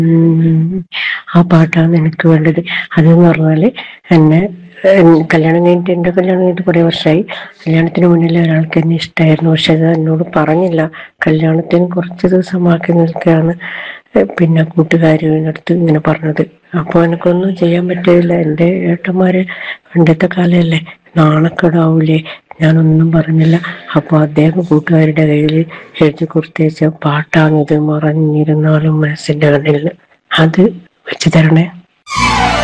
ഉം, ആ പാട്ടാണ് എനിക്ക് വേണ്ടത് അതെന്ന് പറഞ്ഞാല് എന്നെ ഏഹ്, കല്യാണം കഴിഞ്ഞിട്ട് എന്റെ കല്യാണം കഴിഞ്ഞിട്ട് കുറെ വർഷമായി കല്യാണത്തിന് മുന്നിൽ ഒരാൾക്ക് എന്നെ ഇഷ്ടമായിരുന്നു പക്ഷെ അത് എന്നോട് പറഞ്ഞില്ല കല്യാണത്തിന് കുറച്ച് ദിവസം ബാക്കി നിൽക്കുകയാണ് ഏഹ്, പിന്നെ കൂട്ടുകാരുടെ അടുത്ത് ഇങ്ങനെ പറഞ്ഞത് അപ്പൊ എനിക്കൊന്നും ചെയ്യാൻ പറ്റില്ല എന്റെ ഏട്ടന്മാര് പണ്ടത്തെ കാലമല്ലേ നാണക്കേടാവൂലേ ഞാനൊന്നും പറഞ്ഞില്ല അപ്പൊ അദ്ദേഹം കൂട്ടുകാരുടെ കയ്യിൽ എഴുതി കൊടുത്തേച്ച പാട്ടാണിത് മറഞ്ഞിരുന്നാലും മനസ്സിന്റെ കണ്ണിൽ അത് വെച്ച് തരണേ